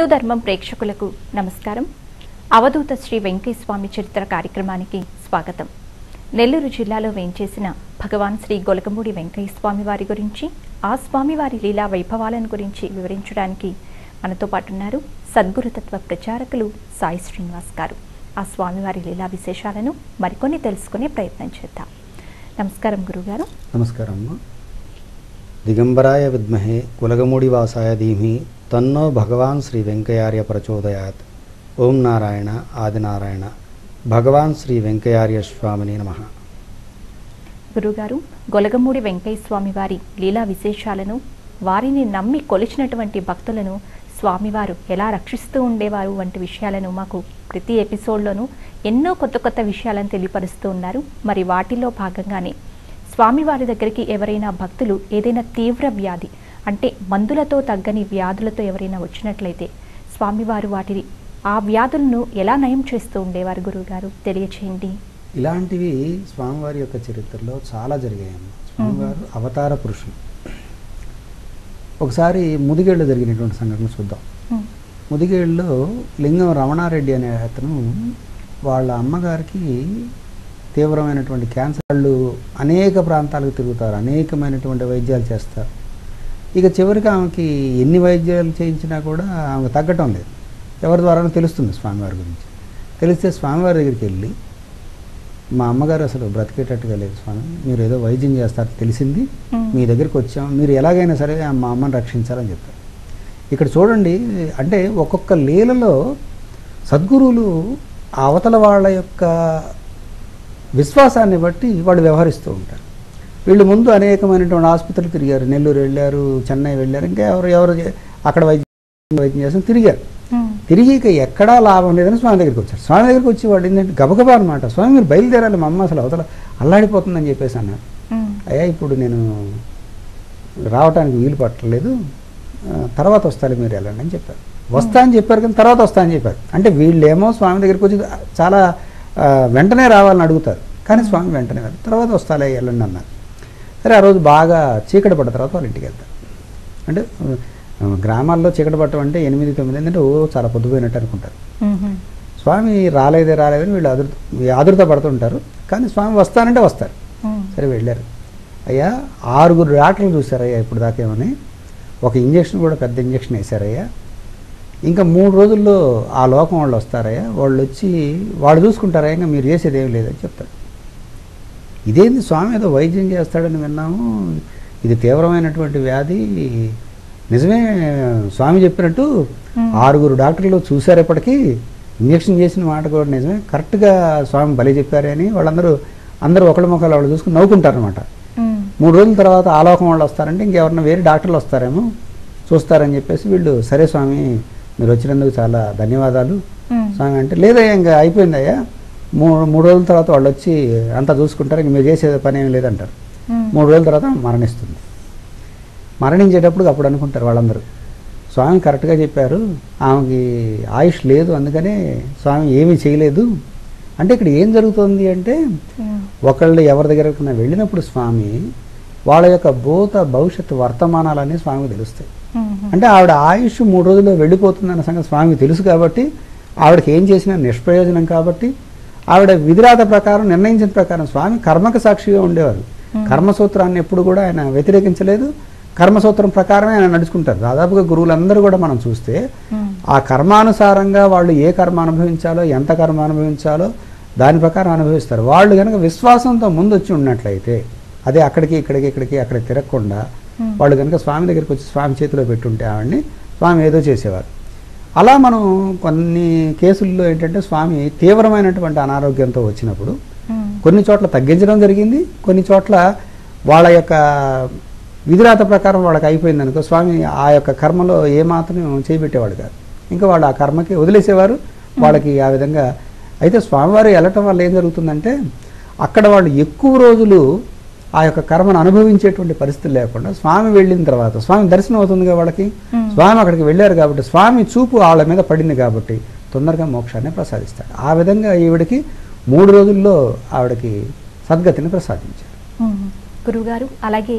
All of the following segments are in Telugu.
హిందూ ధర్మం ప్రేక్షకులకు నమస్కారం అవధూత శ్రీ వెంకటస్వామి చరిత్ర కార్యక్రమానికి స్వాగతం నెల్లూరు జిల్లాలో వేంచేసిన భగవాన్ శ్రీ గొలగమూడి వెంకయ్యస్వామి వారి గురించి ఆ స్వామివారి లీలా వైభవాలను గురించి వివరించడానికి మనతో పాటు ఉన్నారు సద్గురుతత్వ ప్రచారకులు సాయి శ్రీనివాస్ గారు ఆ స్వామివారి లీలా విశేషాలను మరికొన్ని తెలుసుకునే ప్రయత్నం చేద్దాం నమస్కారం గురుగారు నమస్కారం అమ్మ దిగంబరాయ విద్మహే కులగముడి వాసాయ ధీమి తన్నో భగవాన్ శ్రీ వెంకయార్య ప్రచోదయాత్ ఓం నారాయణ ఆదినారాయణ భగవాన్ శ్రీ వెంకయార్య స్వామిని నమ గురుగారు గొలగమూడి వెంకయ్య స్వామి వారి లీలా విశేషాలను వారిని నమ్మి కొలిచినటువంటి భక్తులను స్వామివారు ఎలా రక్షిస్తూ ఉండేవారు వంటి విషయాలను మాకు ప్రతి ఎపిసోడ్లోనూ ఎన్నో కొత్త కొత్త విషయాలను తెలియపరుస్తూ ఉన్నారు మరి వాటిలో భాగంగానే స్వామివారి దగ్గరికి ఎవరైనా భక్తులు ఏదైనా తీవ్ర వ్యాధి అంటే మందులతో తగ్గని వ్యాధులతో ఎవరైనా వచ్చినట్లయితే స్వామివారు వాటిని ఆ వ్యాధులను ఎలా నయం చేస్తూ ఉండేవారు గురుగారు తెలియచేయండి ఇలాంటివి స్వామివారి యొక్క చరిత్రలో చాలా జరిగాయమ్మ స్వామివారు అవతార పురుషులు ఒకసారి ముదిగేళ్ళు జరిగినటువంటి సంఘటన చూద్దాం ఉమ్, ముదిగేళ్ళలో లింగం రమణారెడ్డి అనే అతను వాళ్ళ అమ్మగారికి తీవ్రమైనటువంటి క్యాన్సర్ వాళ్ళు అనేక ప్రాంతాలకు తిరుగుతారు అనేకమైనటువంటి వైద్యాలు చేస్తారు ఇక చివరికి ఆమెకి ఎన్ని వైద్యాలు చేయించినా కూడా ఆమెకు తగ్గటం లేదు ఎవరి ద్వారానో తెలుస్తుంది స్వామివారి గురించి తెలిస్తే స్వామివారి దగ్గరికి వెళ్ళి మా అమ్మగారు అసలు బ్రతికేటట్టుగా లేదు స్వామి మీరు ఏదో వైద్యం చేస్తారు తెలిసింది ఉమ్. మీ దగ్గరికి వచ్చాం మీరు ఎలాగైనా సరే మా అమ్మని రక్షించాలని చెప్తారు ఇక్కడ చూడండి అంటే ఒక్కొక్క లీలలో సద్గురువులు ఆ అవతల వాళ్ళ యొక్క విశ్వాసాన్ని బట్టి వాళ్ళు వ్యవహరిస్తూ ఉంటారు వీళ్ళు ముందు అనేకమైనటువంటి ఆసుపత్రులు తిరిగారు నెల్లూరు వెళ్ళారు చెన్నై వెళ్ళారు ఇంకా ఎవరు ఎవరు చే- అక్కడ వైద్యం వైద్యం చేసిన తిరిగారు ఉమ్, తిరిగి ఇక ఎక్కడా లాభం లేదని స్వామి దగ్గరికి వచ్చారు స్వామి దగ్గరికి వచ్చి వాడు ఏంటంటే గబగబా అనమాట స్వామి మీరు బయలుదేరాలి మా అమ్మ అసలు అవతల అల్లాడిపోతుందని చెప్పేసి అన్నారు ఉమ్, అయ్యా ఇప్పుడు నేను రావటానికి వీలు పట్టలేదు ఆ, తర్వాత వస్తాను మీరు వెళ్ళండి అని చెప్పారు వస్తా అని చెప్పారు కానీ తర్వాత వస్తా అని చెప్పారు అంటే వీళ్ళేమో స్వామి దగ్గరికి వచ్చి చాలా ఆ, వెంటనే రావాలని అడుగుతారు కానీ స్వామి వెంటనే వెళ్ళారు తర్వాత వస్తాలే వెళ్ళండి అన్నారు సరే ఆ రోజు బాగా చీకటి పడ్డ తర్వాత వాళ్ళ ఇంటికి వెళ్తారు అంటే ఆ, గ్రామాల్లో చీకటి పట్టడం అంటే ఎనిమిది తొమ్మిది ఏంటంటే ఓ చాలా పొద్దుపోయినట్టు అనుకుంటారు ఉమ్, స్వామి రాలేదే రాలేదని వీళ్ళు ఆదుర్త ఆదుర్త పడుతుంటారు కానీ స్వామి వస్తానంటే వస్తారు ఉమ్, సరే వెళ్ళారు అయ్యా ఆరుగురు డాక్టర్లు చూసారయ్యా ఇప్పుడు దాకేమని ఒక ఇంజక్షన్ కూడా పెద్ద ఇంజక్షన్ వేశారయ్యా ఇంకా మూడు రోజుల్లో ఆ లోకం వాళ్ళు వస్తారయ్యా వాళ్ళు వచ్చి వాళ్ళు చూసుకుంటారయ్యా ఇంకా మీరు చేసేది ఏం లేదని చెప్తారు ఇదేంది స్వామి ఏదో వైద్యం చేస్తాడని విన్నాము ఇది తీవ్రమైనటువంటి వ్యాధి నిజమే స్వామి చెప్పినట్టు Hmm. ఆరుగురు డాక్టర్లు చూశారు ఇప్పటికీ ఇంజక్షన్ చేసిన మాట కూడా నిజమే కరెక్ట్గా స్వామి బలి చెప్పారే అని వాళ్ళందరూ అందరూ ఒకళ్ళ ముఖాలు వాళ్ళు చూసుకుని నవ్వుకుంటారనమాట ఉమ్, మూడు రోజుల తర్వాత ఆలోకం వాళ్ళు వస్తారంటే ఇంకెవరన్నా వేరే డాక్టర్లు వస్తారేమో చూస్తారని చెప్పేసి వీళ్ళు సరే స్వామి మీరు వచ్చినందుకు చాలా ధన్యవాదాలు ఉమ్, స్వామి అంటే లేదయ్యా ఇంకా అయిపోయిందయ్యా మూడు మూడు రోజుల తర్వాత వాళ్ళు వచ్చి అంతా చూసుకుంటారు ఇంక మీరు చేసే పని ఏం లేదంటారు ఉమ్, మూడు రోజుల తర్వాత ఆమె మరణిస్తుంది మరణించేటప్పుడు అప్పుడు అనుకుంటారు వాళ్ళందరూ స్వామి కరెక్ట్గా చెప్పారు ఆమెకి ఆయుష్ లేదు అందుకనే స్వామి ఏమీ చేయలేదు అంటే ఇక్కడ ఏం జరుగుతుంది అంటే ఉమ్, ఒకళ్ళు ఎవరి దగ్గరకైనా వెళ్ళినప్పుడు స్వామి వాళ్ళ యొక్క భూత భవిష్యత్తు వర్తమానాలన్నీ స్వామికి తెలుస్తాయి ఉమ్, అంటే ఆవిడ ఆయుష్ మూడు రోజుల్లో వెళ్ళిపోతుందన్న సంగతి స్వామికి తెలుసు కాబట్టి ఆవిడకి ఏం చేసినా నిష్ప్రయోజనం కాబట్టి ఆవిడ విధిరాత ప్రకారం నిర్ణయించిన ప్రకారం స్వామి కర్మకు సాక్షిగా ఉండేవారు Hmm. కర్మసూత్రాన్ని ఎప్పుడు కూడా ఆయన వ్యతిరేకించలేదు కర్మసూత్రం ప్రకారమే ఆయన నడుచుకుంటారు దాదాపుగా గురువులందరూ కూడా మనం చూస్తే ఉమ్, ఆ కర్మానుసారంగా వాళ్ళు ఏ కర్మ అనుభవించాలో ఎంత కర్మ అనుభవించాలో దాని ప్రకారం అనుభవిస్తారు వాళ్ళు కనుక విశ్వాసంతో ముందు వచ్చి ఉన్నట్లయితే అదే అక్కడికి ఇక్కడికి ఇక్కడికి అక్కడికి తిరగకుండా Hmm. వాళ్ళు కనుక స్వామి దగ్గరికి వచ్చి స్వామి చేతిలో పెట్టుంటే ఆవిడ్ని స్వామి ఏదో చేసేవారు అలా మనం కొన్ని కేసుల్లో ఏంటంటే స్వామి తీవ్రమైనటువంటి అనారోగ్యంతో వచ్చినప్పుడు ఉమ్, కొన్ని చోట్ల తగ్గించడం జరిగింది కొన్ని చోట్ల వాళ్ళ యొక్క విధిరాత ప్రకారం వాళ్ళకి అయిపోయింది అనుకో స్వామి ఆ యొక్క కర్మలో ఏమాత్రం చేయబెట్టేవాడు కాదు ఇంకా వాళ్ళు ఆ కర్మకి వదిలేసేవారు వాళ్ళకి ఆ విధంగా అయితే స్వామివారు వెళ్ళటం వల్ల ఏం జరుగుతుందంటే అక్కడ వాళ్ళు ఎక్కువ రోజులు ఆ యొక్క కర్మను అనుభవించేటువంటి పరిస్థితులు లేకుండా స్వామి వెళ్ళిన తర్వాత స్వామి దర్శనం అవుతుందిగా వాళ్ళకి Hmm. స్వామి అక్కడికి వెళ్ళారు కాబట్టి స్వామి చూపు వాళ్ళ మీద పడింది కాబట్టి తొందరగా మోక్షాన్ని ప్రసాదిస్తాడు ఆ విధంగా ఈవిడికి మూడు రోజుల్లో ఆవిడకి సద్గతిని ప్రసాదించారు ఉమ్. గురువుగారు అలాగే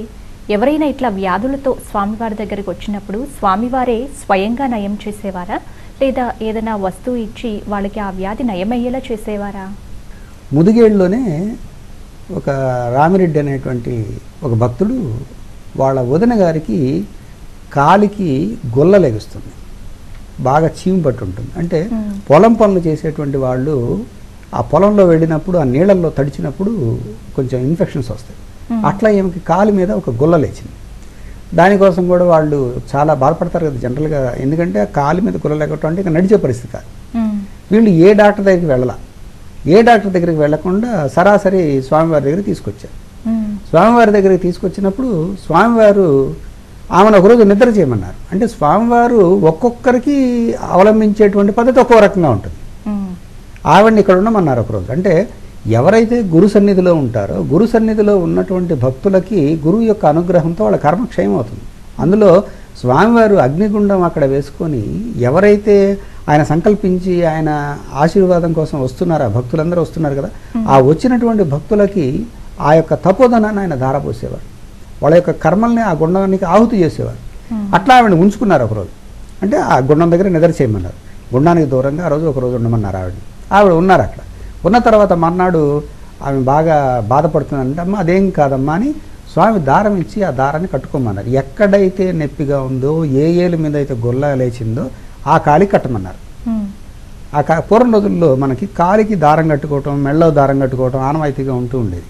ఎవరైనా ఇట్లా వ్యాధులతో స్వామివారి దగ్గరికి వచ్చినప్పుడు స్వామివారే స్వయంగా నయం చేసేవారా లేదా ఏదైనా వస్తువు ఇచ్చి వాళ్ళకి ఆ వ్యాధి నయమయ్యేలా చేసేవారా ముదిగేడులోనే ఒక రామిరెడ్డి అనేటువంటి ఒక భక్తుడు వాళ్ళ వదిన గారికి కాలికి గొల్ల లెగుస్తుంది బాగా చీము పట్టు ఉంటుంది అంటే Hmm. పొలం పనులు చేసేటువంటి వాళ్ళు ఆ పొలంలో వెళ్ళినప్పుడు ఆ నీళ్ళల్లో తడిచినప్పుడు కొంచెం ఇన్ఫెక్షన్స్ వస్తాయి Hmm. అట్లా ఈమెకి కాలు మీద ఒక గొల్ల లేచింది దానికోసం కూడా వాళ్ళు చాలా బాధపడతారు కదా జనరల్గా ఎందుకంటే ఆ కాలు మీద గొల్ల లేకపోవడం అంటే ఇంకా నడిచే పరిస్థితి కాదు ఉమ్, వీళ్ళు ఏ డాక్టర్ దగ్గరికి వెళ్ళాల ఏ డాక్టర్ దగ్గరికి వెళ్లకుండా సరాసరి స్వామివారి దగ్గరికి తీసుకొచ్చారు ఉమ్, స్వామివారి దగ్గరికి తీసుకొచ్చినప్పుడు స్వామివారు ఆమెను ఒకరోజు నిద్ర చేయమన్నారు అంటే స్వామివారు ఒక్కొక్కరికి అవలంబించేటువంటి పద్ధతి ఒక్కో రకంగా ఉంటుంది ఉమ్, ఆవిడని ఇక్కడ ఉండమన్నారు ఒకరోజు అంటే ఎవరైతే గురు సన్నిధిలో ఉంటారో గురు సన్నిధిలో ఉన్నటువంటి భక్తులకి గురువు యొక్క అనుగ్రహంతో వాళ్ళ కర్మ క్షయం అవుతుంది అందులో స్వామివారు అగ్నిగుండం అక్కడ వేసుకొని ఎవరైతే ఆయన సంకల్పించి ఆయన ఆశీర్వాదం కోసం వస్తున్నారో ఆ భక్తులందరూ వస్తున్నారు కదా ఆ వచ్చినటువంటి భక్తులకి ఆ యొక్క తపోధనాన్ని ఆయన ధారపోసేవారు వాళ్ళ యొక్క కర్మల్ని ఆ గుండానికి ఆహుతి చేసేవారు ఉమ్. అట్లా ఆవిడ ఉంచుకున్నారు ఒకరోజు అంటే ఆ గుండం దగ్గర నిద్ర చేయమన్నారు గుండానికి దూరంగా ఆ రోజు ఒక రోజు ఉండమన్నారు ఆవిడ ఆవిడ ఉన్నారు అట్లా ఉన్న తర్వాత మర్నాడు ఆమె బాగా బాధపడుతుందంటే అమ్మ అదేం కాదమ్మా అని స్వామి దారం ఇచ్చి ఆ దారాన్ని కట్టుకోమన్నారు ఎక్కడైతే నొప్పిగా ఉందో ఏ ఏలు మీద అయితే గొల్ల లేచిందో ఆ కాలి కట్టమన్నారు ఉమ్, ఆ కా పూర్వం రోజుల్లో మనకి కాలికి దారం కట్టుకోవటం మెళ్ళలో దారం కట్టుకోవటం ఆనవాయితీగా ఉంటూ ఉండేది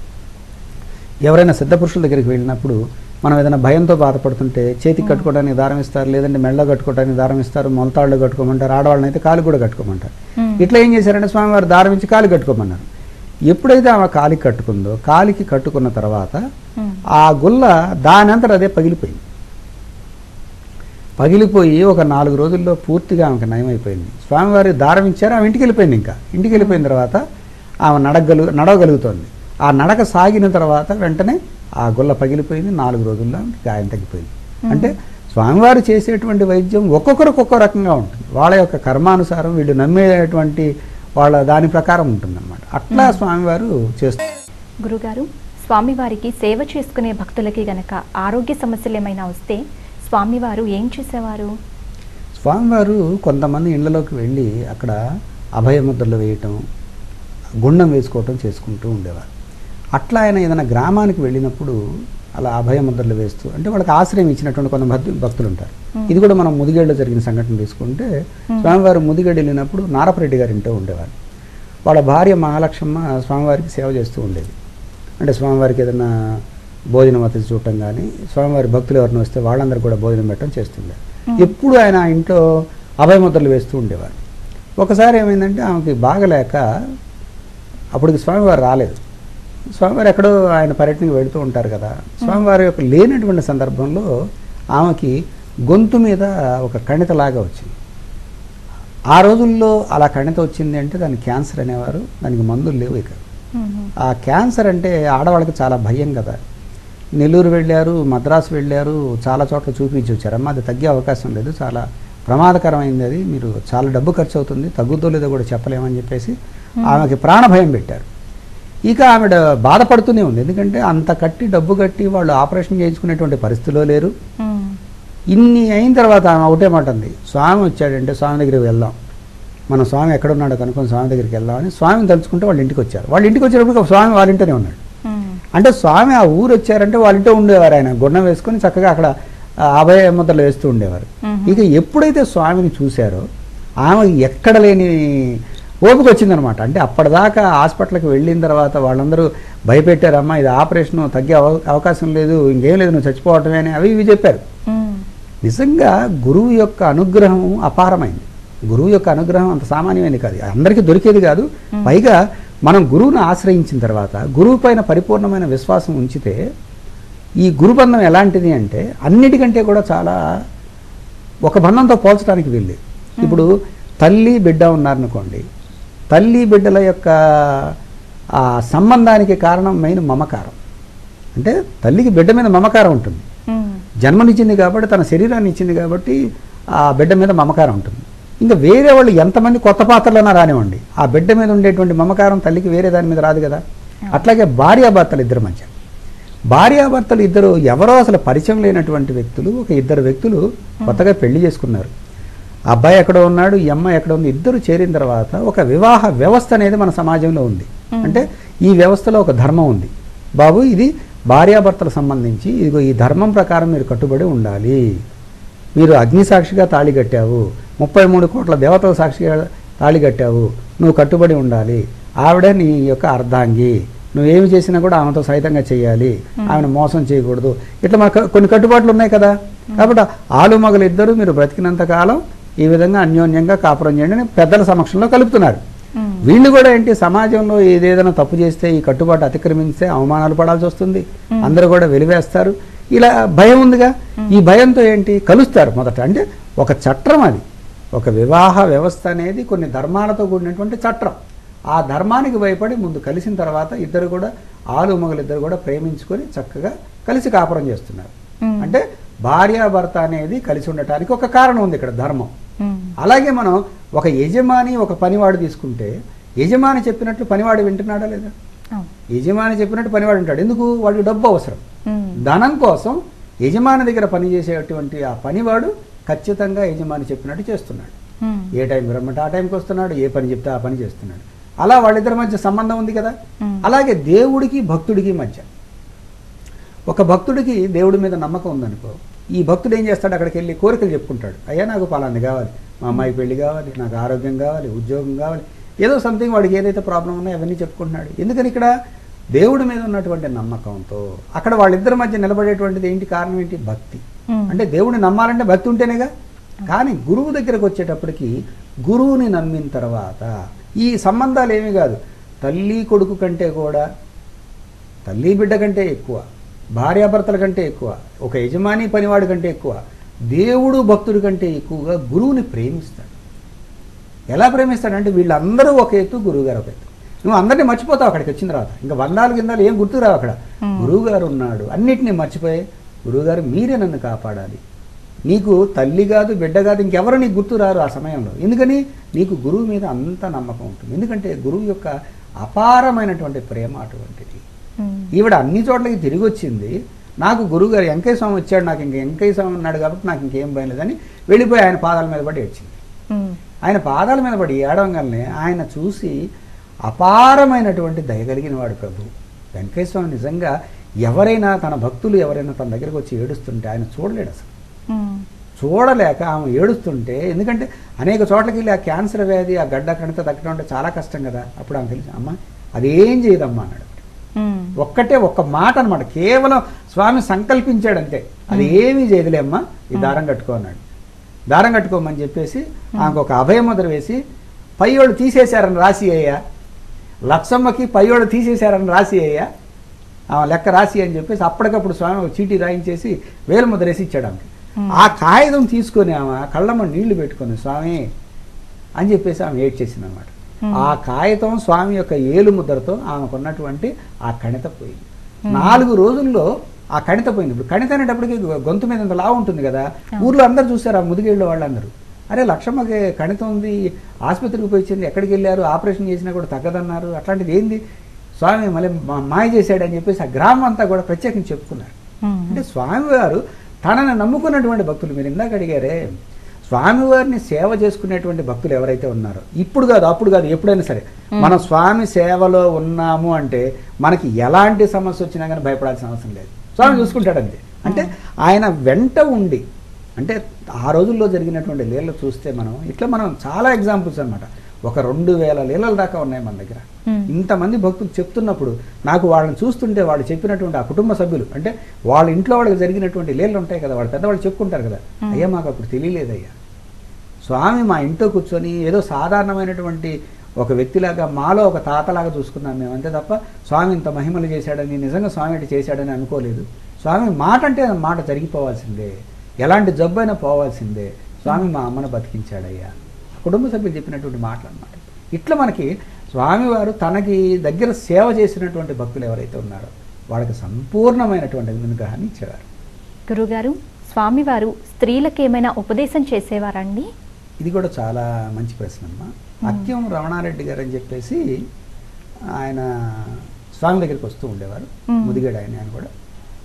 ఎవరైనా సిద్ధపురుషుల దగ్గరికి వెళ్ళినప్పుడు మనం ఏదైనా భయంతో బాధపడుతుంటే చేతికి కట్టుకోవడానికి దారం ఇస్తారు లేదంటే మెళ్ళ కట్టుకోవడానికి దారం ఇస్తారు మొలతాళ్ళు కట్టుకోమంటారు ఆడవాళ్ళని అయితే కాలు కూడా కట్టుకోమంటారు ఉమ్, ఇట్లా ఏం చేశారంటే స్వామివారు దారం ఇచ్చి కాలు కట్టుకోమన్నారు ఎప్పుడైతే ఆమె కాలికి కట్టుకుందో కాలికి కట్టుకున్న తర్వాత ఉమ్, ఆ గుల్ల దానంతట అదే పగిలిపోయింది పగిలిపోయి ఒక నాలుగు రోజుల్లో పూర్తిగా ఆమెకు నయమైపోయింది స్వామివారి దారం ఇచ్చారు ఆమె ఇంటికి వెళ్ళిపోయింది ఇంకా ఇంటికి వెళ్ళిపోయిన తర్వాత ఆమె నడగలు నడవగలుగుతోంది ఆ నడక సాగిన తర్వాత వెంటనే ఆ గుల్ల పగిలిపోయింది నాలుగు రోజుల్లో ఆమెకి గాయం తగ్గిపోయింది అంటే స్వామివారు చేసేటువంటి వైద్యం ఒక్కొక్కరికి ఒక్కో రకంగా ఉంటుంది వాళ్ళ యొక్క కర్మానుసారం వీళ్ళు నమ్మేటువంటి వాళ్ళ దాని ప్రకారం ఉంటుందన్నమాట అట్లా స్వామివారు చేస్తారు గురుగారు స్వామివారికి సేవ చేసుకునే భక్తులకి గనక ఆరోగ్య సమస్యలు ఏమైనా వస్తే స్వామివారు ఏం చేసేవారు స్వామివారు కొంతమంది ఇళ్లలోకి వెళ్ళి అక్కడ అభయముద్రలు వేయటం గుండం వేసుకోవటం చేసుకుంటూ ఉండేవారు అట్లా ఆయన ఏదైనా గ్రామానికి వెళ్ళినప్పుడు అలా అభయముద్రలు వేస్తూ అంటే వాళ్ళకి ఆశ్రయం ఇచ్చినటువంటి కొంత భక్తు భక్తులు ఉంటారు Hmm. ఇది కూడా మనం ముదిగేడులో జరిగిన సంఘటన తీసుకుంటే Hmm. స్వామివారు ముదిగేడు వెళ్ళినప్పుడు నారపరెడ్డి గారి ఇంట్లో ఉండేవారు వాళ్ళ భార్య మహాలక్ష్మ స్వామివారికి సేవ చేస్తూ ఉండేది అంటే స్వామివారికి ఏదైనా భోజనం అతిథి చూడటం కానీ స్వామివారి భక్తులు ఎవరిని వస్తే వాళ్ళందరూ కూడా భోజనం పెట్టడం చేస్తుండే Hmm. ఎప్పుడు ఆయన ఆ ఇంట్లో అభయముద్రలు వేస్తూ ఉండేవారు ఒకసారి ఏమైందంటే ఆమెకి బాగలేక అప్పటికి స్వామివారు రాలేదు స్వామివారు ఎక్కడో ఆయన పర్యటనకి వెళుతూ ఉంటారు కదా స్వామివారి యొక్క లేనటువంటి సందర్భంలో ఆమెకి గొంతు మీద ఒక కణితలాగా వచ్చింది ఆ రోజుల్లో అలా కణిత వచ్చింది అంటే దాన్ని క్యాన్సర్ అనేవారు దానికి మందులు లేవు ఇక ఉమ్, ఆ క్యాన్సర్ అంటే ఆడవాళ్ళకి చాలా భయం కదా నెల్లూరు వెళ్ళారు మద్రాసు వెళ్ళారు చాలా చోట్ల చూపించి వచ్చారమ్మా అది తగ్గే అవకాశం లేదు చాలా ప్రమాదకరమైంది అది మీరు చాలా డబ్బు ఖర్చు అవుతుంది తగ్గుద్దో లేదో కూడా చెప్పలేమని చెప్పేసి ఆమెకి ప్రాణభయం పెట్టారు ఇక ఆవిడ బాధపడుతూనే ఉంది ఎందుకంటే అంత కట్టి డబ్బు కట్టి వాళ్ళు ఆపరేషన్ చేయించుకునేటువంటి పరిస్థితిలో లేరు ఉమ్, ఇన్ని అయిన తర్వాత ఆమె ఒకటే మాట ఉంది స్వామి వచ్చాడంటే స్వామి దగ్గరికి వెళ్దాం మన స్వామి ఎక్కడున్నాడో కనుక్కొని స్వామి దగ్గరికి వెళ్దామని స్వామిని తలుచుకుంటే వాళ్ళ ఇంటికి వచ్చారు వాళ్ళ ఇంటికి వచ్చేటప్పుడు స్వామి వాళ్ళ ఇంట్లోనే ఉన్నాడు ఉమ్, అంటే స్వామి ఆ ఊరు వచ్చారంటే వాళ్ళ ఇంట్లో ఉండేవారు ఆయన గుణం వేసుకొని చక్కగా అక్కడ ఆ, అభయ ముద్రలు వేస్తూ ఉండేవారు మ్మ్. ఇక ఎప్పుడైతే స్వామిని చూశారో ఆమె ఎక్కడ లేని ఓపిక వచ్చిందనమాట అంటే అప్పటిదాకా హాస్పిటల్కి వెళ్ళిన తర్వాత వాళ్ళందరూ భయపెట్టారమ్మా ఇది ఆపరేషన్ తగ్గే అవ- అవకాశం లేదు ఇంకేం లేదు నువ్వు చచ్చిపోవటమే అని అవి ఇవి చెప్పారు ఉమ్, నిజంగా గురువు యొక్క అనుగ్రహం అపారమైంది గురువు యొక్క అనుగ్రహం అంత సామాన్యమైనది కాదు అందరికీ దొరికేది కాదు పైగా మనం గురువును ఆశ్రయించిన తర్వాత గురువు పైన పరిపూర్ణమైన విశ్వాసం ఉంచితే ఈ గురుబంధం ఎలాంటిది అంటే అన్నిటికంటే కూడా చాలా ఒక బంధంతో పోల్చడానికి వీళ్ళు ఇప్పుడు తల్లి బిడ్డ ఉన్నారనుకోండి తల్లి బిడ్డల యొక్క ఆ సంబంధానికి కారణం మెయిన్ మమకారం అంటే తల్లికి బిడ్డ మీద మమకారం ఉంటుంది ఉమ్, జన్మనిచ్చింది కాబట్టి తన శరీరాన్ని ఇచ్చింది కాబట్టి ఆ బిడ్డ మీద మమకారం ఉంటుంది ఇంకా వేరే వాళ్ళు ఎంతమంది కొత్త పాత్రలైనా రానివ్వండి ఆ బిడ్డ మీద ఉండేటువంటి మమకారం తల్లికి వేరే దాని మీద రాదు కదా అట్లాగే భార్యాభర్తలు ఇద్దరి మధ్య భార్యాభర్తలు ఇద్దరు ఎవరో అసలు పరిచయం లేనటువంటి వ్యక్తులు ఒక ఇద్దరు వ్యక్తులు కొత్తగా పెళ్లి చేసుకున్నారు అబ్బాయి ఎక్కడ ఉన్నాడు ఈ అమ్మాయి ఎక్కడ ఉంది ఇద్దరు చేరిన తర్వాత ఒక వివాహ వ్యవస్థ అనేది మన సమాజంలో ఉంది మ్మ్. అంటే ఈ వ్యవస్థలో ఒక ధర్మం ఉంది బాబు ఇది భార్యాభర్తలకు సంబంధించి ఇదిగో ఈ ధర్మం ప్రకారం మీరు కట్టుబడి ఉండాలి మీరు అగ్ని సాక్షిగా తాళి కట్టావు ముప్పై మూడు కోట్ల దేవతల సాక్షిగా తాళి కట్టావు నువ్వు కట్టుబడి ఉండాలి ఆవిడ నీ యొక్క అర్ధాంగి నువ్వేమి చేసినా కూడా ఆమెతో సహితంగా చేయాలి ఆమెను మోసం చేయకూడదు ఇట్లా మనకు కొన్ని కట్టుబాట్లు ఉన్నాయి కదా కాబట్టి ఆలు మగలు ఇద్దరు మీరు బ్రతికినంత కాలం ఈ విధంగా అన్యోన్యంగా కాపురం చేయండి అని పెద్దల సమక్షంలో కలుపుతున్నారు ఉమ్, వీళ్ళు కూడా ఏంటి సమాజంలో ఏదేదైనా తప్పు చేస్తే ఈ కట్టుబాటు అతిక్రమిస్తే అవమానాలు పడాల్సి వస్తుంది మ్మ్. అందరూ కూడా వెలివేస్తారు ఇలా భయం ఉందిగా ఈ భయంతో ఏంటి కలుస్తారు మొదట అంటే ఒక చట్టం అది ఒక వివాహ వ్యవస్థ అనేది కొన్ని ధర్మాలతో కూడినటువంటి చట్టం ఆ ధర్మానికి భయపడి ముందు కలిసిన తర్వాత ఇద్దరు కూడా ఆలు మగలు ఇద్దరు కూడా ప్రేమించుకొని చక్కగా కలిసి కాపురం చేస్తున్నారు ఉమ్, అంటే భార్యాభర్త అనేది కలిసి ఉండటానికి ఒక కారణం ఉంది ఇక్కడ ధర్మం ఉమ్, అలాగే మనం ఒక యజమాని ఒక పనివాడు తీసుకుంటే యజమాని చెప్పినట్లు పనివాడు వింటున్నాడా లేదా అవును. యజమాని చెప్పినట్టు పనివాడు వింటాడు ఎందుకు వాడికి డబ్బు అవసరం ఉమ్, ధనం కోసం యజమాని దగ్గర పనిచేసేటువంటి ఆ పనివాడు ఖచ్చితంగా యజమాని చెప్పినట్టు చేస్తున్నాడు ఉమ్, ఏ టైంకి రమ్మంటే ఆ టైంకి వస్తున్నాడు ఏ పని చెప్తే ఆ పని చేస్తున్నాడు అలా వాళ్ళిద్దరి మధ్య సంబంధం ఉంది కదా ఉమ్, అలాగే దేవుడికి భక్తుడికి మధ్య ఒక భక్తుడికి దేవుడి మీద నమ్మకం ఉందనుకో ఈ భక్తుడు ఏం చేస్తాడు అక్కడికి వెళ్ళి కోరికలు చెప్పుకుంటాడు అయ్యా నాకు పలాంది కావాలి మా అమ్మాయి పెళ్లి కావాలి నాకు ఆరోగ్యం కావాలి ఉద్యోగం కావాలి ఏదో సంథింగ్ వాడికి ఏదైతే ప్రాబ్లం ఉన్నాయో అవన్నీ చెప్పుకుంటున్నాడు ఎందుకని ఇక్కడ దేవుడి మీద ఉన్నటువంటి నమ్మకంతో అక్కడ వాళ్ళిద్దరి మధ్య నిలబడేటువంటిది ఏంటి కారణం ఏంటి భక్తి ఉమ్, అంటే దేవుడిని నమ్మాలంటే భక్తి ఉంటేనేగా కానీ గురువు దగ్గరకు వచ్చేటప్పటికి గురువుని నమ్మిన తర్వాత ఈ సంబంధాలు ఏమీ కాదు తల్లి కొడుకు కంటే కూడా తల్లి బిడ్డ కంటే ఎక్కువ భార్యాభర్తల కంటే ఎక్కువ ఒక యజమాని పనివాడి కంటే ఎక్కువ దేవుడు భక్తుడి కంటే ఎక్కువగా గురువుని ప్రేమిస్తాడు ఎలా ప్రేమిస్తాడంటే వీళ్ళందరూ ఒక ఎత్తు గురువుగారు ఒక ఎత్తు నువ్వు అందరినీ మర్చిపోతావు అక్కడికి వచ్చిన తర్వాత ఇంకా వందాలు కిందాలు ఏం గుర్తురావు అక్కడ Hmm. గురువుగారు ఉన్నాడు అన్నిటినీ మర్చిపోయి గురువుగారు మీరే నన్ను కాపాడాలి నీకు తల్లి కాదు బిడ్డ కాదు ఇంకెవరు నీకు గుర్తురారు ఆ సమయంలో ఎందుకని నీకు గురువు మీద అంత నమ్మకం ఉంటుంది ఎందుకంటే గురువు యొక్క అపారమైనటువంటి ప్రేమ అటువంటిది ఉమ్, ఈవిడ అన్ని చోట్లకి తిరిగి వచ్చింది నాకు గురువుగారు వెంకయ్య స్వామి వచ్చాడు నాకు ఇంక వెంకయ్య స్వామి ఉన్నాడు కాబట్టి నాకు ఇంకేం భయం లేదని వెళ్ళిపోయి ఆయన పాదాల మీద పడి ఏడ్చింది ఉమ్, ఆయన పాదాల మీద పడి ఏడవగానే ఆయన చూసి అపారమైనటువంటి దయగలిగిన వాడు ప్రభు వెంకయ్య స్వామి నిజంగా ఎవరైనా తన భక్తులు ఎవరైనా తన దగ్గరకు వచ్చి ఏడుస్తుంటే ఆయన చూడలేడు అసలు ఉమ్, చూడలేక ఆమె ఏడుస్తుంటే ఎందుకంటే అనేక చోట్లకి వెళ్ళి ఆ క్యాన్సర్ వ్యాధి ఆ గడ్డ కణిత తగ్గడం అంటే చాలా కష్టం కదా అప్పుడు ఆమె తెలిసి అమ్మ అదేం చేయదమ్మా అన్నాడు ఉమ్, ఒక్కటే ఒక్క మాట అనమాట కేవలం స్వామి సంకల్పించాడు అంతే అది ఏమీ చేయదులేమ్మా ఈ దారం కట్టుకో అన్నాడు దారం కట్టుకోమని చెప్పేసి ఆమెకు ఒక అభయముద్ర వేసి పయ్యోళ్ళు తీసేశారని రాసి అయ్యా లక్షమ్మకి పయ్యోళ్ళు తీసేశారని రాసి అయ్యా ఆమె లెక్క రాసి అని చెప్పేసి అప్పటికప్పుడు స్వామి ఒక చీటీ రాయించేసి వేలు ముద్ర వేసి ఇచ్చాడు ఆమెకి ఆ కాగితం తీసుకొని ఆమె కళ్ళమ్మ నీళ్లు పెట్టుకొని స్వామి అని చెప్పేసి ఆమె ఏడ్చేసింది అనమాట Hmm. ఆ కాగితం స్వామి యొక్క ఏలు ముద్రతో ఆమెకు ఉన్నటువంటి ఆ కణిత పోయింది నాలుగు రోజుల్లో ఆ కణిత పోయింది ఇప్పుడు కణిత అనేటప్పటికి గొంతు మీద ఇంత లావు ఉంటుంది కదా ఊర్లో అందరు చూశారు ఆ ముదిగేళ్ళ వాళ్ళందరూ అరే లక్షమ్మకి కణితం ఉంది ఆసుపత్రికి పోయి ఇచ్చింది ఎక్కడికి వెళ్ళారు ఆపరేషన్ చేసినా కూడా తగ్గదన్నారు అట్లాంటిది ఏంది స్వామి మళ్ళీ మా- మాయ చేశాడని చెప్పేసి ఆ గ్రామం అంతా కూడా ప్రత్యేకించి చెప్పుకున్నారు ఉమ్, అంటే స్వామివారు తనని నమ్ముకున్నటువంటి భక్తులు మీరు ఇందాక అడిగారే స్వామివారిని సేవ చేసుకునేటువంటి భక్తులు ఎవరైతే ఉన్నారో ఇప్పుడు కాదు అప్పుడు కాదు ఎప్పుడైనా సరే మనం స్వామి సేవలో ఉన్నాము అంటే మనకి ఎలాంటి సమస్య వచ్చినా కానీ భయపడాల్సిన అవసరం లేదు స్వామి చూసుకుంటాడు అంతే అంటే ఆయన వెంట ఉండి అంటే ఆ రోజుల్లో జరిగినటువంటి లీలలు చూస్తే మనం ఇట్లా మనం చాలా ఎగ్జాంపుల్స్ అన్నమాట ఒక రెండు వేల లీలల దాకా ఉన్నాయి మన దగ్గర ఉమ్, ఇంతమంది భక్తులు చెప్తున్నప్పుడు నాకు వాళ్ళని చూస్తుంటే వాళ్ళు చెప్పినటువంటి ఆ కుటుంబ సభ్యులు అంటే వాళ్ళ ఇంట్లో వాళ్ళకి జరిగినటువంటి లీలలు ఉంటాయి కదా వాళ్ళు పెద్దవాళ్ళు చెప్పుకుంటారు కదా అయ్యా మాకు అప్పుడు తెలియలేదయ్యా స్వామి మా ఇంట్లో కూర్చొని ఏదో సాధారణమైనటువంటి ఒక వ్యక్తిలాగా మాలో ఒక తాతలాగా చూసుకున్నాం మేము అంతే తప్ప స్వామి ఇంత మహిమలు చేశాడని నిజంగా స్వామి ఇటు చేశాడని అనుకోలేదు స్వామి మాట అంటే ఆ మాట జరిగిపోవాల్సిందే ఎలాంటి జబ్బు అయినా పోవాల్సిందే స్వామి మా అమ్మను బతికించాడయ్యా కుటుంబ సభ్యులు చెప్పినటువంటి మాటలు అన్నమాట ఇట్లా మనకి స్వామివారు తనకి దగ్గర సేవ చేసినటువంటి భక్తులు ఎవరైతే ఉన్నారో వాళ్ళకి సంపూర్ణమైనటువంటి అనుగ్రహాన్ని ఇచ్చేవారు గురుగారు స్వామివారు స్త్రీలకు ఏమైనా ఉపదేశం చేసేవారండి ఇది కూడా చాలా మంచి ప్రశ్న అమ్మా అత్యం రమణారెడ్డి గారు అని చెప్పేసి ఆయన స్వామి దగ్గరికి వస్తూ ఉండేవారు మ్మ్. ముదిగాడు ఆయన ఆయన కూడా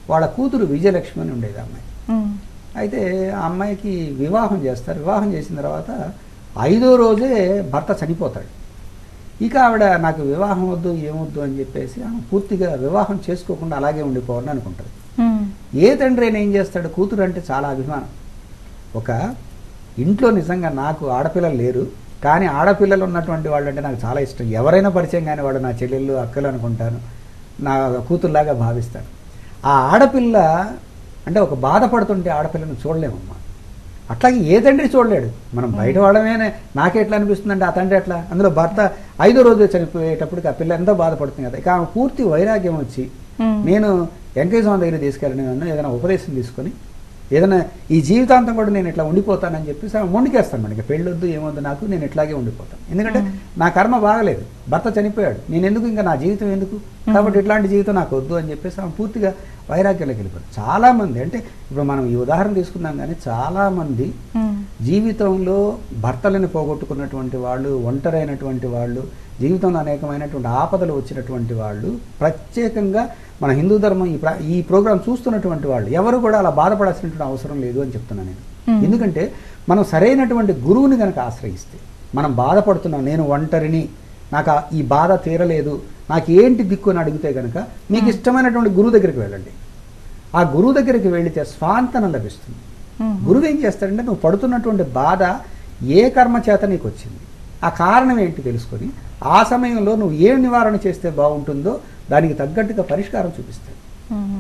వాళ్ళ కూతురు విజయలక్ష్మి అని ఉండేది ఆ అమ్మాయి ఉమ్, అయితే ఆ అమ్మాయికి వివాహం చేస్తారు వివాహం చేసిన తర్వాత ఐదో రోజే భర్త చనిపోతాడు ఇక ఆవిడ నాకు వివాహం వద్దు ఏమొద్దు అని చెప్పేసి ఆమె పూర్తిగా వివాహం చేసుకోకుండా అలాగే ఉండిపోవాలని అనుకుంటుంది ఉమ్, ఏ తండ్రి అయినా ఏం చేస్తాడు కూతురు అంటే చాలా అభిమానం ఒక ఇంట్లో నిజంగా నాకు ఆడపిల్లలు లేరు కానీ ఆడపిల్లలు ఉన్నటువంటి వాళ్ళు అంటే నాకు చాలా ఇష్టం ఎవరైనా పరిచయం కానీ వాడు నా చెల్లెళ్ళు అక్కలు అనుకుంటాను నా కూతురులాగా భావిస్తాను ఆ ఆడపిల్ల అంటే ఒక బాధపడుతుంటే ఆడపిల్లను చూడలేమమ్మా అట్లాగే ఏ తండ్రి చూడలేడు మనం బయట వాళ్ళమేనే నాకే ఎట్లా అనిపిస్తుంది అంటే ఆ తండ్రి ఎట్లా అందులో భర్త ఐదో రోజు చనిపోయేటప్పటికి ఆ పిల్ల ఎంతో బాధపడుతుంది కదా ఇక ఆమె పూర్తి వైరాగ్యం వచ్చి ఉమ్, నేను వెంకయ్య స్వామి దగ్గర తీసుకెళ్ళి నన్ను ఏదైనా ఉపదేశం తీసుకొని ఏదైనా ఈ జీవితాంతం కూడా నేను ఇట్లా ఉండిపోతానని చెప్పేసి ఆమె మొండికేస్తాను మనకి పెళ్ళొద్దు ఏమొద్దు నాకు నేను ఇట్లాగే ఉండిపోతాను ఎందుకంటే మ్మ్. నా కర్మ బాగలేదు భర్త చనిపోయాడు నేను ఎందుకు ఇంకా నా జీవితం ఎందుకు కాబట్టి ఇట్లాంటి జీవితం నాకు వద్దు అని చెప్పేసి ఆమె పూర్తిగా వైరాగ్యంలోకి వెళ్ళిపోయారు చాలామంది అంటే ఇప్పుడు మనం ఈ ఉదాహరణ తీసుకుందాం కానీ చాలామంది ఉమ్, జీవితంలో భర్తలను పోగొట్టుకున్నటువంటి వాళ్ళు ఒంటరైనటువంటి వాళ్ళు జీవితంలో అనేకమైనటువంటి ఆపదలు వచ్చినటువంటి వాళ్ళు ప్రత్యేకంగా మన హిందూ ధర్మం ఈ ప్ర- ఈ ప్రోగ్రాం చూస్తున్నటువంటి వాళ్ళు ఎవరు కూడా అలా బాధపడాల్సినటువంటి అవసరం లేదు అని చెప్తున్నాను నేను Hmm. ఎందుకంటే మనం సరైనటువంటి గురువుని కనుక ఆశ్రయిస్తే మనం బాధపడుతున్నాం నేను ఒంటరిని నాకు ఆ- ఈ బాధ తీరలేదు నాకు ఏంటి దిక్కు అని అడిగితే కనుక మీకు ఇష్టమైనటువంటి గురువు దగ్గరికి వెళ్ళండి ఆ గురువు దగ్గరికి వెళితే స్వాంతనం లభిస్తుంది ఉమ్, గురువు ఏం చేస్తాడంటే నువ్వు పడుతున్నటువంటి బాధ ఏ కర్మ చేత నీకు వచ్చింది ఆ కారణం ఏంటి తెలుసుకొని ఆ సమయంలో నువ్వు ఏం నివారణ చేస్తే బాగుంటుందో దానికి తగ్గట్టుగా పరిష్కారం చూపిస్తాడు ఉమ్,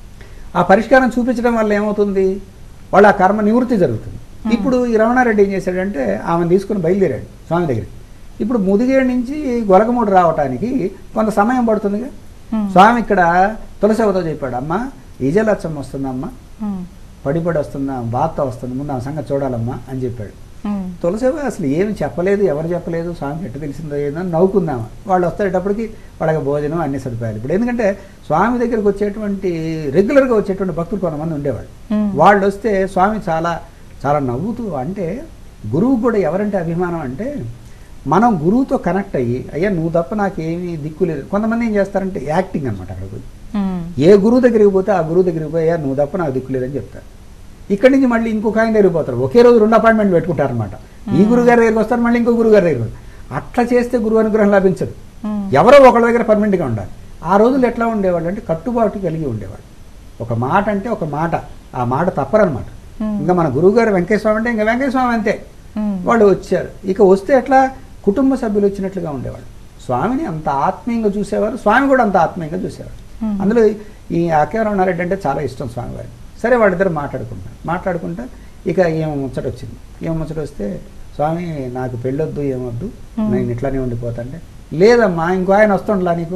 ఆ పరిష్కారం చూపించడం వల్ల ఏమవుతుంది వాళ్ళ ఆ కర్మ నివృత్తి జరుగుతుంది ఇప్పుడు ఈ రమణారెడ్డి ఏం చేశాడంటే ఆమెను తీసుకుని బయలుదేరాడు స్వామి దగ్గరికి ఇప్పుడు ముదిగేడు నుంచి గొలగమూడు రావటానికి కొంత సమయం పడుతుందిగా ఉమ్, స్వామి ఇక్కడ తులసవతో చెప్పాడు అమ్మ ఈజలచ్చం వస్తుందమ్మా ఉమ్, పడిపడి వస్తుందా బాధ వస్తుంది ముందు ఆ సంగతి చూడాలమ్మా అని చెప్పాడు ఉమ్, తులసివ అసలు ఏమి చెప్పలేదు ఎవరు చెప్పలేదు స్వామికి ఎట్ట తెలిసిందో ఏదో అని నవ్వుకుందామా వాళ్ళు వస్తేటప్పటికి వాళ్ళకి భోజనం అన్ని సదుపాయాలు ఇప్పుడు ఎందుకంటే స్వామి దగ్గరికి వచ్చేటువంటి రెగ్యులర్గా వచ్చేటువంటి భక్తులు కొంతమంది ఉండేవాళ్ళు ఉమ్, వాళ్ళు వస్తే స్వామి చాలా చాలా నవ్వుతూ అంటే గురువు కూడా ఎవరంటే అభిమానం అంటే మనం గురువుతో కనెక్ట్ అయ్యి అయ్యా నువ్వు తప్ప నాకేమీ దిక్కు లేదు కొంతమంది ఏం చేస్తారంటే యాక్టింగ్ అనమాట అక్కడ పోయి ఉమ్, ఏ గురువు దగ్గరికి పోతే ఆ గురువు దగ్గరికి పోయి "అయ్యా, నువ్వు తప్ప నాకు దిక్కు లేదని చెప్తారు ఇక్కడి నుంచి మళ్ళీ ఇంకొక ఆయన దగ్గరికి పోతారు ఒకే రోజు రెండు అపాయింట్మెంట్ పెట్టుకుంటారనమాట ఈ గురువు గారి దగ్గరికి వస్తారు మళ్ళీ ఇంకో గురువు గారి దగ్గరికి వస్తారు. అట్లా చేస్తే గురువు అనుగ్రహం లభించదు ఉమ్, ఎవరో ఒకళ్ళ దగ్గర పర్మనెంట్గా ఉండాలి ఆ రోజులు ఎట్లా ఉండేవాళ్ళు అంటే కట్టుబాటు కలిగి ఉండేవాళ్ళు ఒక మాట అంటే ఒక మాట ఆ మాట తప్పరనమాట Hmm. ఇంకా మన గురువు గారు వెంకటేశ్వరం అంటే ఇంకా వెంకటేశ్వరం అంతే ఉమ్, వాళ్ళు వచ్చారు ఇక వస్తే ఎట్లా కుటుంబ సభ్యులు వచ్చినట్లుగా ఉండేవాళ్ళు స్వామిని అంత ఆత్మీయంగా చూసేవారు స్వామి కూడా అంత ఆత్మీయంగా చూసేవారు Hmm. అందులో ఈ అక్కేరమణారెడ్డి అంటే చాలా ఇష్టం స్వామివారికి సరే వాళ్ళిద్దరు మాట్లాడుకుంటారు మాట్లాడుకుంటా ఇక ఏమో ముచ్చట వచ్చింది ఏమో ముచ్చట వస్తే స్వామి నాకు పెళ్ళొద్దు ఏమొద్దు Hmm. నేను ఇట్లానే ఉండిపోతాంటే లేదమ్మా ఇంకో ఆయన వస్తుండలా నీకు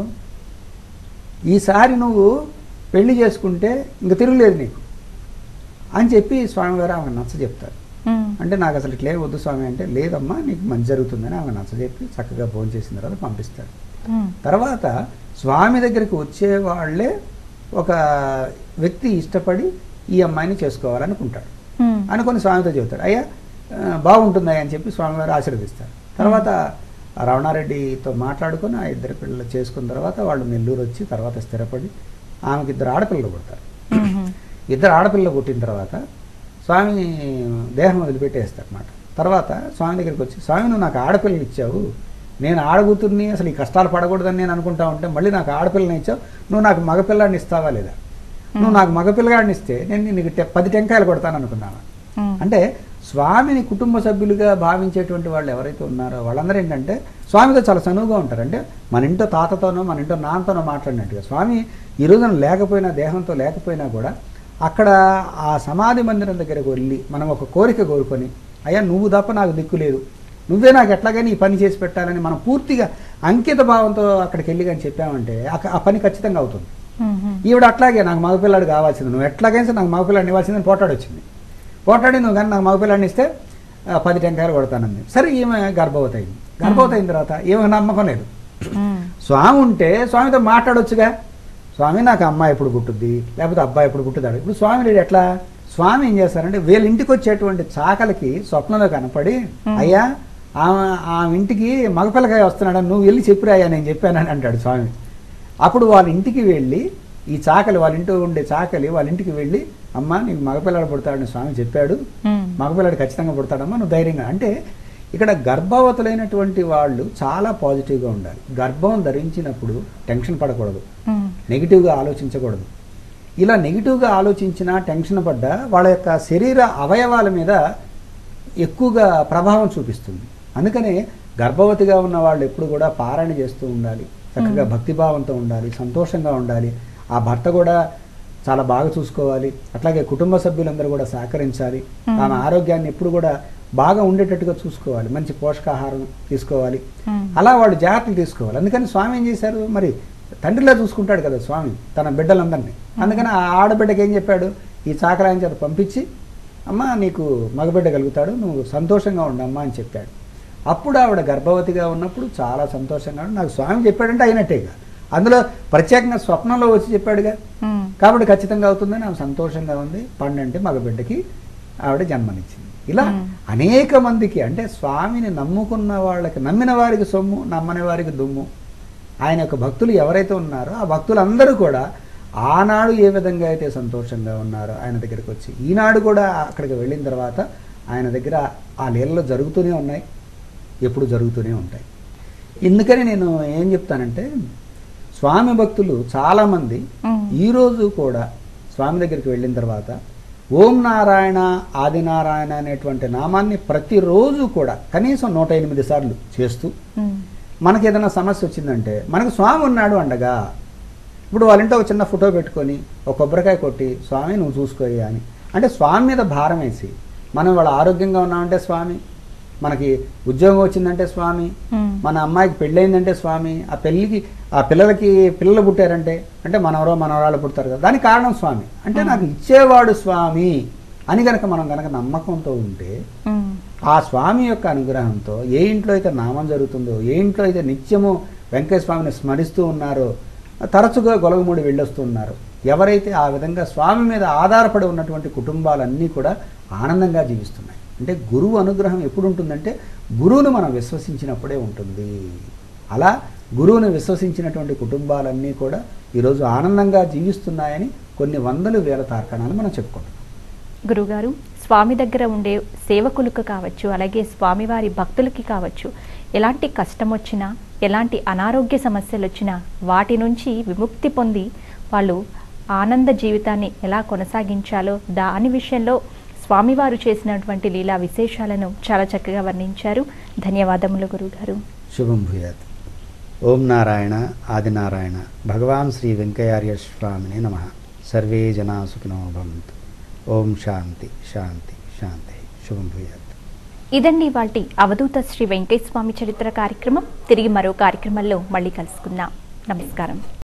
ఈసారి నువ్వు పెళ్లి చేసుకుంటే ఇంక తిరుగులేదు నీకు అని చెప్పి స్వామివారు ఆమె నచ్చ చెప్తారు ఉమ్, అంటే నాకు అసలు ఇట్లే వద్దు స్వామి అంటే లేదమ్మా నీకు మంచి జరుగుతుందని ఆమె నచ్చజెప్పి చక్కగా భోజనం చేసిన తర్వాత పంపిస్తాడు ఉమ్, తర్వాత స్వామి దగ్గరికి వచ్చే వాళ్ళే ఒక వ్యక్తి ఇష్టపడి ఈ అమ్మాయిని చేసుకోవాలనుకుంటాడు ఉమ్, అనుకొని స్వామితో చెబుతాడు అయ్యా ఆ, బాగుంటుంది అని చెప్పి స్వామివారు ఆశీర్వదిస్తారు తర్వాత ఆ రమణారెడ్డితో మాట్లాడుకొని ఆ ఇద్దరు పిల్లలు చేసుకున్న తర్వాత వాళ్ళు నెల్లూరు వచ్చి తర్వాత స్థిరపడి ఆమెకి ఇద్దరు ఆడపిల్లలు పుడతారు ఉమ్, ఇద్దరు ఆడపిల్లలు పుట్టిన తర్వాత స్వామి దేహం వదిలిపెట్టేస్తారు అనమాట తర్వాత స్వామి దగ్గరికి వచ్చి స్వామి నువ్వు నాకు ఆడపిల్లలు ఇచ్చావు నేను ఆడగుతుర్ని అసలు ఈ కష్టాలు పడకూడదని నేను అనుకుంటా ఉంటే మళ్ళీ నాకు ఆడపిల్లని ఇచ్చావు నువ్వు నాకు మగపిల్లాడిని ఇస్తావా లేదా నువ్వు నాకు మగపిల్లగాడిని ఇస్తే నేను నీకు టె- పది టెంకాయలు కొడతాను అనుకున్నాను ఉమ్, అంటే స్వామిని కుటుంబ సభ్యులుగా భావించేటువంటి వాళ్ళు ఎవరైతే ఉన్నారో వాళ్ళందరూ ఏంటంటే స్వామితో చాలా చనువుగా ఉంటారు అంటే మన ఇంట్లో తాతతోనో మన ఇంట్లో నాన్నతోనో మాట్లాడినట్టుగా స్వామి ఈ రోజున లేకపోయినా దేహంతో లేకపోయినా కూడా అక్కడ ఆ సమాధి మందిరం దగ్గరకు వెళ్ళి మనం ఒక కోరిక కోరుకొని అయ్యా నువ్వు తప్ప నాకు దిక్కు లేదు నువ్వే నాకు ఎట్లాగైనా ఈ పని చేసి పెట్టాలని మనం పూర్తిగా అంకిత భావంతో అక్కడికి వెళ్ళి కానీ చెప్పామంటే ఆ- ఆ పని ఖచ్చితంగా అవుతుంది ఉమ్, ఉమ్, ఈవిడ అట్లాగే నాకు మగపిల్లాడు కావాల్సింది నువ్వు ఎట్లాగైనా సరే నాకు మగపిల్లాడిని ఇవ్వాల్సిందని పోటాడు వచ్చింది పోటాడి నువ్వు కానీ నాకు మగపిల్లాడిని ఇస్తే ఆ, పది టెంకాయలు కొడతానంది సరే ఈమె గర్భవతి అయింది గర్భవతి అయిన తర్వాత ఈమె నమ్మకం లేదు ఉమ్, స్వామి ఉంటే స్వామితో మాట్లాడొచ్చుగా స్వామి నాకు అమ్మాయి ఎప్పుడు పుట్టుద్ది లేకపోతే అబ్బాయి ఎప్పుడు పుట్టుతాడు ఇప్పుడు స్వామి లేడు ఎట్లా స్వామి ఏం చేస్తారంటే వీళ్ళ ఇంటికి వచ్చేటువంటి చాకలకి స్వప్నంలో కనపడి Hmm. అయ్యా ఆమె ఆమె ఇంటికి మగపిల్లకాయ వస్తున్నాడు నువ్వు వెళ్ళి చెప్పిరాయ్యా నేను చెప్పానని అంటాడు స్వామి అప్పుడు వాళ్ళ ఇంటికి వెళ్ళి ఈ చాకలి వాళ్ళ ఇంట్లో ఉండే చాకలి వాళ్ళ ఇంటికి వెళ్ళి అమ్మ నీకు మగపిల్లాడు పుడతాడని స్వామి చెప్పాడు ఉమ్, మగపిల్లాడు ఖచ్చితంగా పుడతాడమ్మా నువ్వు ధైర్యంగా అంటే ఇక్కడ గర్భవతులైనటువంటి వాళ్ళు చాలా పాజిటివ్గా ఉండాలి గర్భం ధరించినప్పుడు టెన్షన్ పడకూడదు ఉమ్, నెగిటివ్గా ఆలోచించకూడదు ఇలా నెగిటివ్గా ఆలోచించినా టెన్షన్ పడ్డా వాళ్ళ యొక్క శరీర అవయవాల మీద ఎక్కువగా ప్రభావం చూపిస్తుంది అందుకనే గర్భవతిగా ఉన్న వాళ్ళు ఎప్పుడు కూడా పారాయణ చేస్తూ ఉండాలి చక్కగా మ్మ్. భక్తిభావంతో ఉండాలి సంతోషంగా ఉండాలి ఆ భర్త కూడా చాలా బాగా చూసుకోవాలి అట్లాగే కుటుంబ సభ్యులందరూ కూడా సహకరించాలి మ్మ్. ఆమె ఆరోగ్యాన్ని ఎప్పుడు కూడా బాగా ఉండేటట్టుగా చూసుకోవాలి మంచి పోషకాహారం తీసుకోవాలి ఉమ్, అలా వాళ్ళు జాగ్రత్తలు తీసుకోవాలి అందుకని స్వామి ఏం చేశారు మరి తండ్రిలా చూసుకుంటాడు కదా స్వామి తన బిడ్డలందరినీ అందుకని ఆ ఆడబిడ్డకి ఏం చెప్పాడు ఈ చాకరాయన చేత పంపించి అమ్మ నీకు మగబిడ్డ కలుగుతాడు నువ్వు సంతోషంగా ఉండమ్మా అని చెప్పాడు అప్పుడు ఆవిడ గర్భవతిగా ఉన్నప్పుడు చాలా సంతోషంగా ఉంది. నాకు స్వామి చెప్పాడంటే అయినట్టేగా అందులో ప్రత్యేకంగా స్వప్నంలో వచ్చి చెప్పాడుగా ఉమ్, కాబట్టి ఖచ్చితంగా అవుతుందని ఆమె సంతోషంగా ఉంది పండంటే మగబిడ్డకి ఆవిడ జన్మనిచ్చింది ఇలా మ్మ్. అనేక మందికి అంటే స్వామిని నమ్ముకున్న వాళ్ళకి నమ్మిన వారికి సొమ్ము నమ్మని వారికి దుమ్ము ఆయన యొక్క భక్తులు ఎవరైతే ఉన్నారో ఆ భక్తులందరూ కూడా ఆనాడు ఏ విధంగా అయితే సంతోషంగా ఉన్నారో ఆయన దగ్గరికి వచ్చి ఈనాడు కూడా అక్కడికి వెళ్ళిన తర్వాత ఆయన దగ్గర ఆ లీలలు జరుగుతూనే ఉన్నాయి ఎప్పుడు జరుగుతూనే ఉంటాయి ఎందుకని నేను ఏం చెప్తానంటే స్వామి భక్తులు చాలామంది ఉమ్, ఈరోజు కూడా స్వామి దగ్గరికి వెళ్ళిన తర్వాత ఓం నారాయణ ఆదినారాయణ అనేటువంటి నామాన్ని ప్రతిరోజు కూడా కనీసం నూట ఎనిమిది సార్లు చేస్తూ ఉమ్, మనకి ఏదైనా సమస్య వచ్చిందంటే మనకు స్వామి ఉన్నాడు అండగా ఇప్పుడు వాళ్ళ ఇంట్లో ఒక చిన్న ఫోటో పెట్టుకొని ఒక కొబ్బరికాయ కొట్టి స్వామి నువ్వు చూసుకోయ్యా అని అంటే స్వామి మీద భారం వేసి మనం వాళ్ళ ఆరోగ్యంగా ఉన్నామంటే స్వామి మనకి ఉద్యోగం వచ్చిందంటే స్వామి ఉమ్, మన అమ్మాయికి పెళ్ళయిందంటే స్వామి ఆ పెళ్ళికి ఆ పిల్లలకి పిల్లలు పుట్టారంటే అంటే మనవరో మనవరాలు పుడతారు కదా దానికి కారణం స్వామి అంటే నాకు ఇచ్చేవాడు స్వామి అని గనక మనం గనక నమ్మకంతో ఉంటే ఉమ్, ఆ స్వామి యొక్క అనుగ్రహంతో ఏ ఇంట్లో అయితే నామం జరుగుతుందో ఏ ఇంట్లో అయితే నిత్యము వెంకయ్య స్వామిని స్మరిస్తూ ఉన్నారో తరచుగా గొలగమూడి వెళ్ళొస్తూ ఉన్నారు ఎవరైతే ఆ విధంగా స్వామి మీద ఆధారపడి ఉన్నటువంటి కుటుంబాలన్నీ కూడా ఆనందంగా జీవిస్తున్నాయి అంటే గురువు అనుగ్రహం ఎప్పుడు ఉంటుందంటే గురువును మనం విశ్వసించినప్పుడే ఉంటుంది అలా గురువును విశ్వసించినటువంటి కుటుంబాలన్నీ కూడా ఈరోజు ఆనందంగా జీవిస్తున్నాయని కొన్ని వందలు వేల తార్కాణాలు మనం చెప్పుకుంటున్నాం గురుగారు స్వామి దగ్గర ఉండే సేవకులకు కావచ్చు అలాగే స్వామివారి భక్తులకి కావచ్చు ఎలాంటి కష్టం వచ్చినా ఎలాంటి అనారోగ్య సమస్యలు వచ్చినా వాటి నుంచి విముక్తి పొంది వాళ్ళు ఆనంద జీవితాన్ని ఎలా కొనసాగించాలో దాని విషయంలో స్వామివారు చేసినటువంటి లీలా విశేషాలను చాలా చక్కగా వర్ణించారు ధన్యవాదములు గురుగారు శుభం భూయాత్ ఓం నారాయణ ఆదినారాయణ భగవాన్ శ్రీ వెంకయ్యార్య స్వామిని నమ సర్వే జనా సుఖినో భవంతు ఓం శాంతి శాంతి శాంతి శుభం భూయాత్ ఇదండి వాటి అవధూత శ్రీ వెంకటేశ్వర స్వామి చరిత్ర కార్యక్రమం తిరిగి మరో కార్యక్రమంలో మళ్ళీ కలుసుకుందాం నమస్కారం